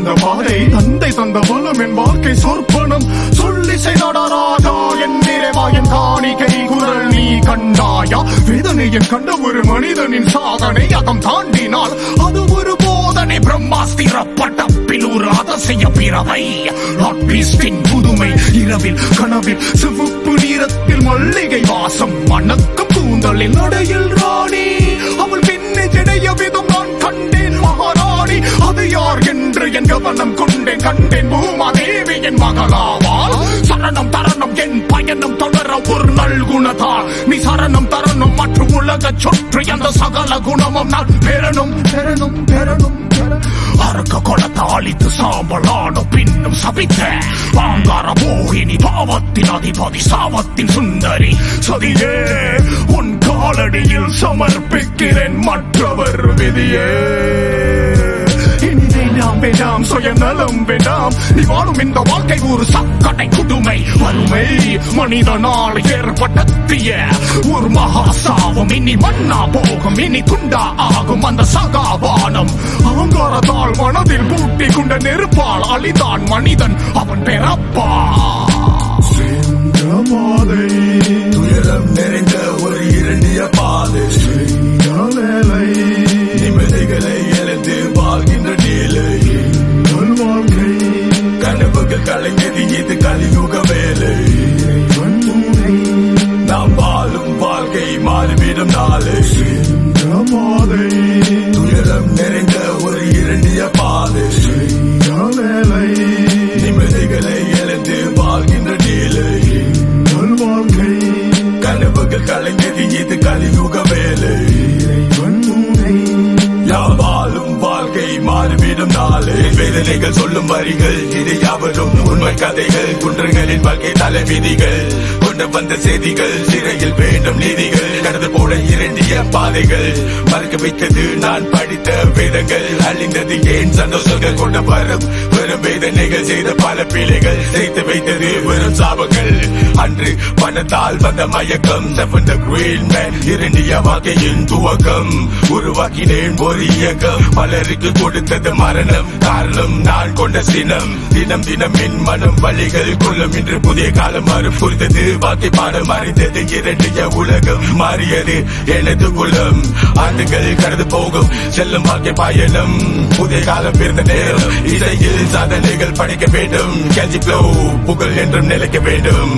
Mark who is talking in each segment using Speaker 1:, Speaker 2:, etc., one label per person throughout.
Speaker 1: தந்த பாதை தந்தை தந்த பலம் என் வாழ்க்கை சொற்பனம் சொல்லி செய்தடா ராஜா என் நிறைவா என் காணிக்கை குரல் நீ கண்டாயா வேதனை என் கண்ட ஒரு மனிதனின் சாதனை அகம் தாண்டினால் அது ஒரு போதனை பிரம்மாஸ்திர பட்டப்பில் ஒரு அதிசய பிறவை லார்ட் பீஸ்டின் புதுமை இரவில் கனவில் சிவப்பு நிறத்தில் மல்லிகை வாசம் மணக்கும் கூந்தலில் நடையில் ராணி அவள் பின்னே ஜடைய விதம் நான் கண்டேன் மகாராணி அது யார் என்று என் கவனம் கொண்டேன் கண்டேன் பூமா தேவி என் மகளாவால் சரணம் தரணும் என் பயணம் தொடர ஒரு நல்குணத்தால் நீ சரணம் தரணும் மற்றும் உலக சுற்றி அந்த சகல குணமும் நான் பெறணும் பெறணும் பெறணும் அறுக்க கொலத்த அழித்து சாம்பலான பின்னும் சபித்த பாங்கார மோகினி பாவத்தின் அதிபதி சாவத்தின் சுந்தரி சதியே உன் காலடியில் சமர்ப்பிக்கிறேன் மற்றவர் விதியே இனி வேண்டாம் வேண்டாம் சுயநலம் வேண்டாம் நீ வாழும் இந்த வாழ்க்கை ஒரு சக்கடை குடுமை வறுமை மனிதனால் ஏற்படுத்திய ஒரு மகா சாபம் இனி மண்ணா போகும் இனி துண்டா ஆகும் அந்த சகாபானம் அகங்காரத்தால் மனதில் பூட்டி கொண்ட நெருப்பால் அழிதான் மனிதன் அவன் பிறப்பா
Speaker 2: செங்கமாதை
Speaker 3: துயரம் நிறைந்த ஒரு இரண்டிய பாதை
Speaker 2: வேலை
Speaker 3: நிம்மதிகளை இழந்து வாழ்கின்ற நிலை
Speaker 2: நல் வாழ்க்கை
Speaker 3: கனவுகள் கலைஞது இது கலியுக வேலை
Speaker 2: கண்மூனை
Speaker 3: நாம் வாழும் வாழ்க்கை மாறிவிடும் நாளை
Speaker 2: செங்கமாதை
Speaker 3: துயரம் நிறைந்த ஒரு இரண்டிய பாதை
Speaker 2: வேலை
Speaker 3: நிம்மதிகளை இழந்து வாழ்கின்ற நிலை
Speaker 2: நல் வாழ்க்கை
Speaker 3: கனவுகள் கலைஞது இது கலியுக வேலை
Speaker 2: கண்மூனை
Speaker 3: யாம் வாழும் வாழ்க்கை மாறிவிடும் நாளே வேதனைகள் சொல்லும் வரிகள் இது யாவரும் உண்மை கதைகள் குன்றங்களின் வாழ்க்கை தலைவிதிகள் கொண்டு வந்த செய்திகள் சிறையில் வேண்டும் நீதிகள் கடந்து போன இரண்டிய பாதைகள் மறக்க வைத்தது நான் படித்த வேதங்கள் அழிந்தது ஏன் சந்தோஷங்கள் கொண்ட வரும் வெறும் வேதனைகள் செய்த பல பிழைகள் சேர்த்து வைத்தது வெறும் சாபங்கள் அன்று பணத்தால் வந்த மயக்கம் செவன் கிரீன் மேன் இரண்டிய வாழ்க்கையின் துவக்கம் உருவாக்கினேன் ஒரு இயக்கம் பலருக்கு கொடுத்தது மரணம் காரணம் நான் கொண்ட சினம் தினம் தினம் என் மனம் வழிகள் கொள்ளும் இன்று புதிய காலம் மாறு புரிந்தது வாழ்க்கை பாடம் அறிந்தது இரண்டிய உலகம் மாறியது எனது குலம் ஆண்டுகள் கடந்து போகும் செல்லும் வாழ்க்கை பயணம் புதிய காலம் பிறந்த நேரம் இசையில் சாதனைகள் படிக்க வேண்டும் கேஜி ஃப்ளோ புகழ் என்றும் நிலைக்க வேண்டும்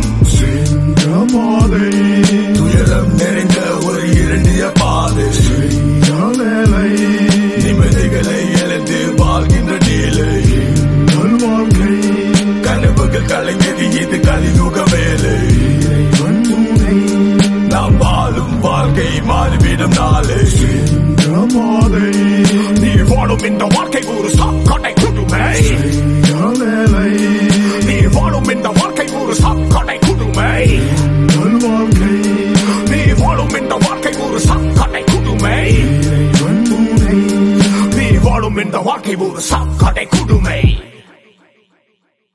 Speaker 2: செங்கமாதை
Speaker 3: துயரம் நிறைந்த ஒரு இரண்டிய பாதை
Speaker 2: வேலை
Speaker 3: நிம்மதிகளை இழந்து வாழ்கின்ற நிலை
Speaker 2: நல் வாழ்க்கை
Speaker 3: கனவுகள் கலைஞது இது கலியுக வேலை
Speaker 2: கண்மூனை
Speaker 3: நாம் வாழும் வாழ்க்கை மாறிவிடும் நாளை
Speaker 2: செங்கமாதை
Speaker 1: நீ வாழும் இந்த வாழ்க்கை ஒரு சாக்கடை குடுமை
Speaker 2: வேலை
Speaker 1: நீ வாழும் இந்த வாழ்க்கை ஒரு சாக்கடை குடுமை
Speaker 2: நல் வாழ்க்கை
Speaker 1: நீ வாழும் இந்த வாழ்க்கை ஒரு சாக்கடை குடுமை
Speaker 2: கண்மூனை
Speaker 1: நீ வாழும் இந்த வாழ்க்கை ஒரு சாக்கடை